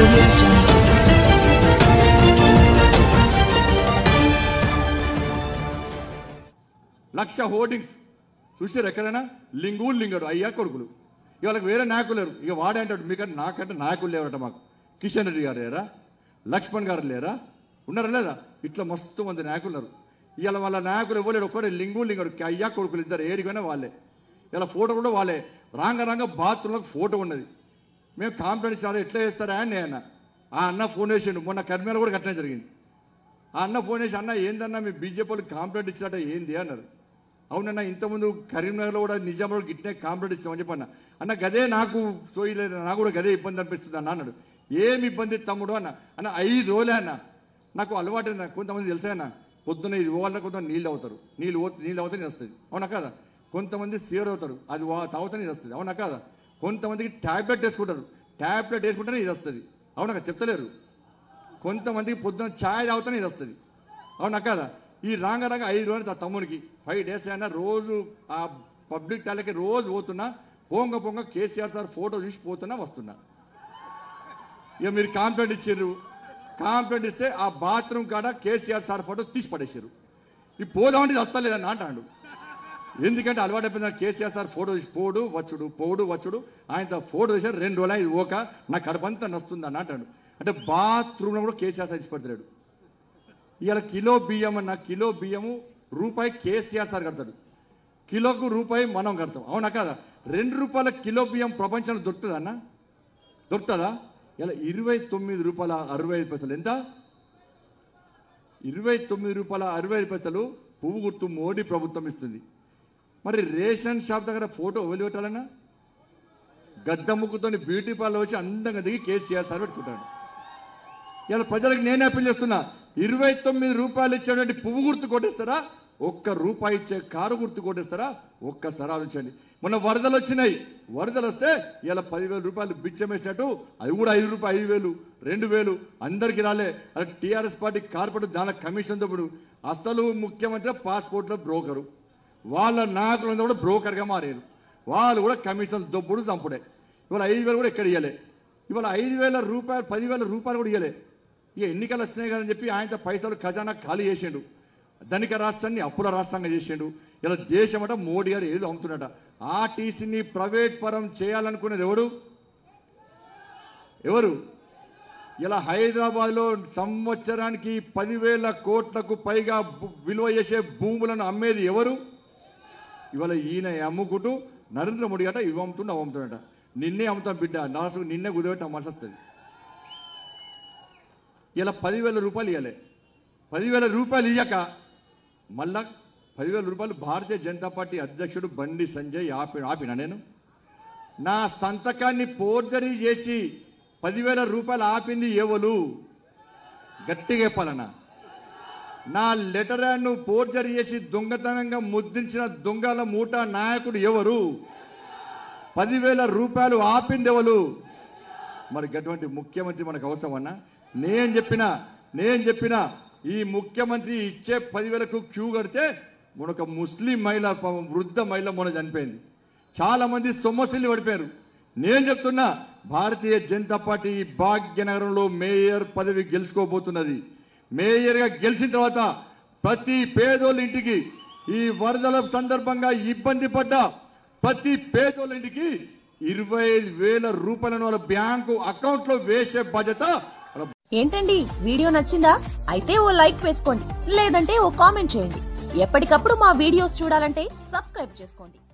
audio jungle. లక్ష hoardings చూసారు ఎక్కడైనా లింగులు లింగడు అయ్యా కొడుకులు ఇవాళ వేరే నాయకులు లేరు ఇక వాడే అంటాడు మీకంటే నాకంటే నాయకులు లేవట మాకు కిషన్ రెడ్డి గారు లేరా లక్ష్మణ్ గారు లేరా ఉన్నారా లేదా ఇట్లా మస్తు మంది నాయకులు ఉన్నారు ఇవాళ వాళ్ళ నాయకులు ఇవ్వలేడు ఒక్కడే లింగు లింగడు అయ్యా కొడుకులు ఇద్దరు ఏడికైనా వాళ్ళే ఇలా ఫోటో కూడా వాళ్ళే రాంగ రాంగ బాత్రూంలో ఫోటో ఉన్నది మేము కాంప్లైంట్ ఇచ్చిన ఎట్లా చేస్తారా అని నేను అన్న ఆ అన్న ఫోన్ చేసిండు మొన్న కర్మేల కూడా కట్టడం జరిగింది ఆ అన్న ఫోన్ చేసి అన్న ఏందన్నా మీ బీజేపీ వాళ్ళు కాంప్లైంట్ ఇచ్చినట్ట ఏంది అన్నారు అవునన్న ఇంతకుముందు కరీంనగర్లో కూడా నిజాంలో గిట్నే కాంప్లైంట్ ఇస్తామని చెప్పి అన్న అన్న గదే నాకు సోయలేదు నాకు కూడా గదే ఇబ్బంది అనిపిస్తుంది అన్న అన్నాడు ఏమి ఇబ్బంది తమ్ముడు అన్న అన్న ఐదు రోజులే అన్న నాకు అలవాటు అన్న కొంతమంది తెలుసా అన్న పొద్దున్న ఇది పోవాలన్నా కొంతమంది నీళ్ళు అవుతారు నీళ్ళు పో నీళ్ళు అవుతానే వస్తుంది అవునా కదా కొంతమంది సీడ్ అవుతారు అది వా- తాగుతానే ఇది వస్తుంది అవునా కదా కొంతమందికి ట్యాబ్లెట్ వేసుకుంటారు ట్యాబ్లెట్ వేసుకుంటేనే ఇది వస్తుంది అవునా కదా చెప్తలేరు కొంతమందికి పొద్దున ఛాయ్ తాగుతానే ఇది వస్తుంది అవునా కదా ఈ రాంగ రాంగ ఐదు రోజులు ఆ తమ్ముడికి ఫైవ్ డేస్ అయినా రోజు ఆ పబ్లిక్ టాలకి రోజు పోతున్నా పొంగ పొంగ కేసీఆర్ సార్ ఫోటో చూసి పోతున్నా వస్తున్నా ఇక మీరు కాంప్లైంట్ ఇచ్చారు కాంప్లైంట్ ఇస్తే ఆ బాత్రూమ్ కాడ కేసీఆర్ సార్ ఫోటో తీసి పడేసారు ఈ పోదామంటే ఇది వస్తలేదని అంటాడు ఎందుకంటే అలవాటు అయిపోయింది నాకు కేసీఆర్ సార్ ఫోటో తీసి పోడు వచ్చుడు పోడు వచ్చుడు ఆయనతో ఫోటో తీసారు రెండు రోజులు ఇది ఓక నా కడపంతా నస్తుంది అని అంటాడు అంటే బాత్రూంలో కూడా కేసీఆర్ సార్ ఇచ్చి పెడతాడు ఇవాళ కిలో బియ్యం అన్న కిలో బియ్యము రూపాయి కేసీఆర్ సార్ కడతాడు కిలోకు రూపాయి మనం కడతాం అవునా కదా రెండు రూపాయల కిలో బియ్యం ప్రపంచంలో దొరుకుతుందా అన్న దొరుకుతుందా ఇలా ఇరవై తొమ్మిది రూపాయల అరవై ఐదు పైసలు ఎంత ఇరవై తొమ్మిది రూపాయల అరవై ఐదు పైసలు పువ్వు గుర్తు మోడీ ప్రభుత్వం ఇస్తుంది మరి రేషన్ షాప్ దగ్గర ఫోటో వదిలి పెట్టాలన్నా గద్దముక్కుతోని బ్యూటీ పార్లర్ వచ్చి అందంగా దిగి కేసీఆర్ సార్ పెట్టుకుంటాడు ఇలా ప్రజలకు నేనే అప్పీల్ చేస్తున్నా ఇరవై తొమ్మిది రూపాయలు ఇచ్చేటువంటి పువ్వు గుర్తు కొట్టేస్తారా ఒక్క రూపాయి ఇచ్చే కారు గుర్తు కొట్టేస్తారా ఒక్కసారి ఆలోచించండి మొన్న వరదలు వచ్చినాయి వరదలు వస్తే ఇలా పదివేల రూపాయలు బిచ్చం వేసినట్టు అది కూడా ఐదు రూపాయలు ఐదు వేలు రెండు వేలు అందరికి రాలే అది టీఆర్ఎస్ పార్టీ కార్పొరేట్ దాని కమిషన్ తప్పుడు అసలు ముఖ్యమంత్రి పాస్పోర్ట్లో బ్రోకరు వాళ్ళ నాయకులందరూ కూడా బ్రోకర్గా మారారు వాళ్ళు కూడా కమిషన్ దొబ్బుడు చంపుడే ఇవాళ ఐదు వేలు కూడా ఎక్కడ ఇవ్వలే ఇవాళ ఐదు వేల రూపాయలు పదివేల రూపాయలు కూడా ఇవ్వలే ఇక ఎన్నికలు వచ్చినాయి కదని చెప్పి ఆయనతో పైసలు ఖజానా ఖాళీ చేసిండు ధనిక రాష్ట్రాన్ని అప్పుల రాష్ట్రంగా చేసిండు ఇలా దేశం అట మోడీ గారు ఏదో అమ్ముతున్నట ఆర్టీసీని ప్రైవేట్ పరం చేయాలనుకునేది ఎవడు ఎవరు ఇలా హైదరాబాద్లో సంవత్సరానికి పదివేల కోట్లకు పైగా భూ- విలువ చేసే భూములను అమ్మేది ఎవరు ఇవాళ ఈయన అమ్ముకుంటూ నరేంద్ర మోడీ అట ఇవి అమ్ముతుండ అవి అమ్ముతుండట నిన్నే అమ్ముతాం బిడ్డ లాస్ట్ నిన్నే కుదిపెట్టి అమ్మాల్సి వస్తుంది ఇలా పదివేల రూపాయలు ఇవ్వలే పదివేల రూపాయలు ఇయ్యక మళ్ళా పదివేల రూపాయలు భారతీయ జనతా పార్టీ అధ్యక్షుడు బండి సంజయ్ ఆపి ఆపినా నేను నా సంతకాన్ని పోర్జరీ చేసి పదివేల రూపాయలు ఆపింది ఎవరు గట్టిగా చెప్పాలన్నా నా లెటర్ ను పోర్జరీ చేసి దొంగతనంగా ముద్రించిన దొంగల మూట నాయకుడు ఎవరు పదివేల రూపాయలు ఆపింది ఎవరు మరి అటువంటి ముఖ్యమంత్రి మనకు అవసరం అన్నా నేను చెప్పిన నేను చెప్పిన ఈ ముఖ్యమంత్రి ఇచ్చే పదివేలకు క్యూ కడితే మనొక ముస్లిం మహిళ పాపం వృద్ధ మహిళ మొన్న చనిపోయింది చాలా మంది సొమ్మసిల్లి పడిపోయారు నేను చెప్తున్నా భారతీయ జనతా పార్టీ ఈ భాగ్యనగరంలో మేయర్ పదవి గెలుచుకోబోతున్నది మేయర్గా గెలిచిన తర్వాత ప్రతి పేదోళ్ళ ఇంటికి ఈ వరదల సందర్భంగా ఇబ్బంది పడ్డ ప్రతి పేదోళ్ళ ఇంటికి ఇరవై ఐదు వేల రూపాయలను వాళ్ళ బ్యాంకు అకౌంట్ లో వేసే బాధ్యత వాళ్ళ ఏంటండి వీడియో నచ్చిందా అయితే ఓ లైక్ వేసుకోండి లేదంటే ఓ కామెంట్ చేయండి ఎప్పటికప్పుడు మా వీడియోస్ చూడాలంటే సబ్స్క్రైబ్ చేసుకోండి